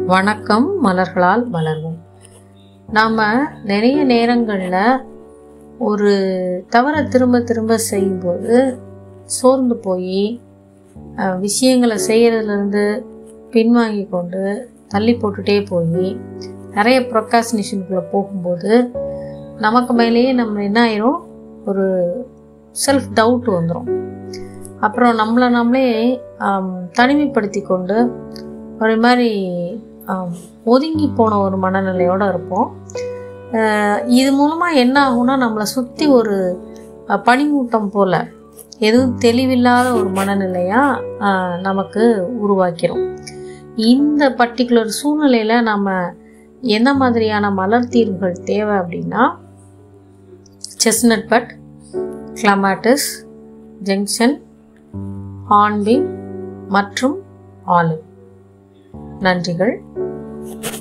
வணக்கம் மலர்களால் மலர்வோம் நாம் நிறைய நேரங்களில் ஒரு தவறை திரும்ப திரும்ப செய்யும்போது சோர்ந்து போய் அஹ், விஷயங்களை செய்கிறதுலேருந்து பின்வாங்கி கொண்டு தள்ளி போட்டுட்டே போய் நிறைய ப்ரொக்காசினேஷனுக்குள்ளே போகும்போது நமக்கு மேலேயே நம்ம என்ன ஆயிரும் ஒரு செல்ஃப் டவுட் வந்துடும் அப்புறம் நம்மளை நம்மளே ஆம், தனிமைப்படுத்தி கொண்டு ஒரு மாதிரி ஆம், ஒதுங்கி போன ஒரு மனநிலையோடு இருப்போம் அஹ், இது மூலமாக என்ன ஆகும்னா நம்மளை சுற்றி ஒரு அஹ், பனிமூட்டம் போல் எதுவும் தெளிவில்லாத ஒரு மனநிலையாக நமக்கு உருவாக்கிறோம் இந்த பர்டிகுலர் சூழ்நிலையில் நம்ம என்ன மாதிரியான மலர் தீர்வுகள் தேவை அப்படின்னா chestnut bud clematis gentian hornbeam மற்றும் ஆலிவ் நன்றிகள்